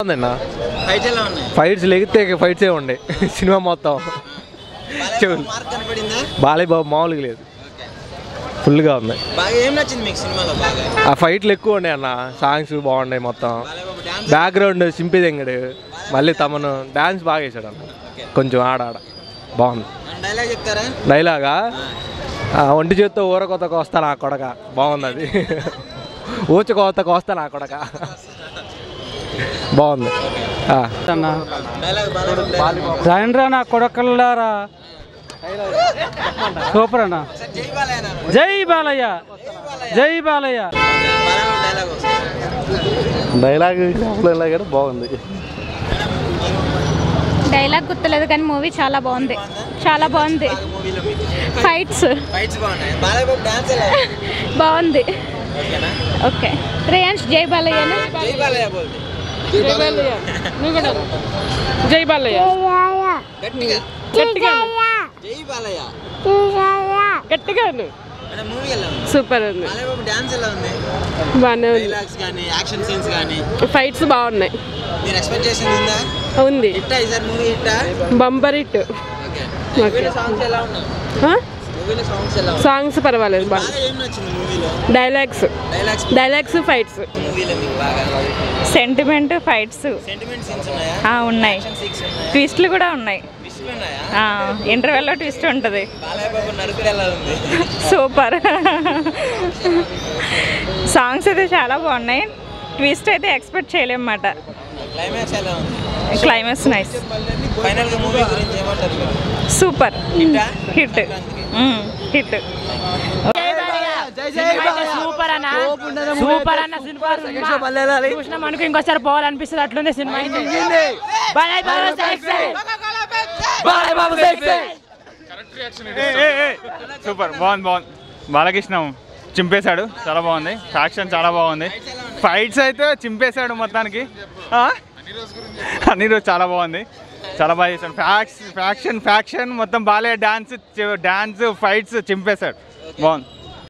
ఉందన్న ఫైట్స్ ఎలా ఉన్నాయి ఫైట్స్ లెగితే ఫైట్సే ఉండే సినిమా మొత్తం చెవులు. మార్క్ కనపడిందా బాలయ్య బాబు మామూలుగా లేదు ఫుల్గా ఉంది బాగా ఏం నచ్చింది మీకు సినిమాలో బాగా ఆ ఫైట్లు ఎక్కువ ఉన్నాయి అన్న సాంగ్స్ బాగున్నాయి మొత్తం బాలయ్య బాబు డాన్స్ బ్యాక్గ్రౌండ్ సింపిదెంగడు మళ్ళీ తమను డాన్స్ బాగా వేసాడు అన్న కొంచెం ఆడ ఆడ బాగుంది డైలాగ్ చెప్తారా డైలాగా ఆ, ఒంటి చేత్తో ఊర కొత్త కోస్తా నా కొడక బాగుంది అది ఊచ కోత కోస్తా నా కొడక బాగుంది ఆ. అన్న డైలాగ్ బాలయ్య రండ్రా నా కొడకల్లారా సూపర్ అన్న జై బాలయ్య అన్నారు. జై బాలయ్య జై బాలయ్య బాలయ్య బాబు డైలాగ్ వస్తుంది డైలాగ్ డైలాగ్ బాగుంది డైలాగ్ గుర్తులేదు కానీ మూవీ చాలా బాగుంది చాలా బాగుంది మూవీలో మీకు ఫైట్స్ ఫైట్స్ బాగున్నాయి బాలయ్య బాబు డాన్స్ ఎలా ఉంది? బాగుంది ఓకేనా ఓకే రేయాన్స్ జై బాలయ్యని జై బాలయ్య బోల్ది జై బాలయ్య గట్టిగా గట్టిగా జై బాలయ్య గట్టిగా అంటే మూవీ ఎలా ఉంది సూపర్ ఉంది బాలయ్య బాబు డాన్స్ ఎలా ఉంది బాగానే డైలాగ్స్ కానీ యాక్షన్ సీన్స్ కానీ ఫైట్స్ బాగున్నాయి మీరు ఎక్స్పెక్ట్ చేసింది ఉందా ఉంది హిట్టా ఈసారి మూవీ హిట్టా బంబర్ ఇట్ ఓకే Okay. మూవీలో సాంగ్స్ ఎలా ఉన్నాయి మూవీలో సాంగ్స్ ఎలా ఉన్నాయి సాంగ్స్ పర్వాలేదు బాగా బాగా ఏం నచ్చింది మూవీలో డైలాగ్స్ డైలాగ్స్ డైలాగ్స్ ఫైట్స్ మూవీలో మీకు బాగా సెంటిమెంట్ ఫైట్స్ సెంటిమెంట్ సీన్స్ ఉన్నాయా ఉన్నాయి యాక్షన్ సీన్స్ ఉన్నాయా ట్విస్ట్లు కూడా ఉన్నాయి విషయం ఉన్నాయా ఇంటర్వెల్లో ట్విస్ట్ ఉంటుంది బాలయ్య బాబు నరుకుడు ఎలా ఉంది సూపర్ సాంగ్స్ అయితే చాలా బాగున్నాయి ట్విస్ట్ అయితే ఎక్స్పెక్ట్ చేయలేమన్నమాట క్లైమాక్స్ ఎలా ఉంది క్లైమాక్స్ నైస్ ఫైనల్ గా మూవీ గురించి ఏమంటారు మీరు సూపర్ హిట్టా హిట్ హిట్ సూపర్ అన్న సూపర్ అన్న సినిమా చూసినాం అనుకో ఇంకోసారి పోవాలనిపిస్తుంది అట్లుంది సినిమా Balayya Babu sexy. Balayya Babu sexy. Super బాగుంది బాగుంది బాలకృష్ణ చింపేశాడు చాలా బాగుంది ఫ్యాక్షన్ చాలా బాగుంది ఫైట్స్ అయితే చింపేశాడు మొత్తానికి ఆ? అన్ని రోజు చాలా బాగుంది చాలా బాగా చేశాడు ఫ్యాక్స్ ఫ్యాక్షన్ ఫ్యాక్షన్ మొత్తం బాలే డాన్స్ డాన్స్ ఫైట్స్ చింపేశాడు బాగుంది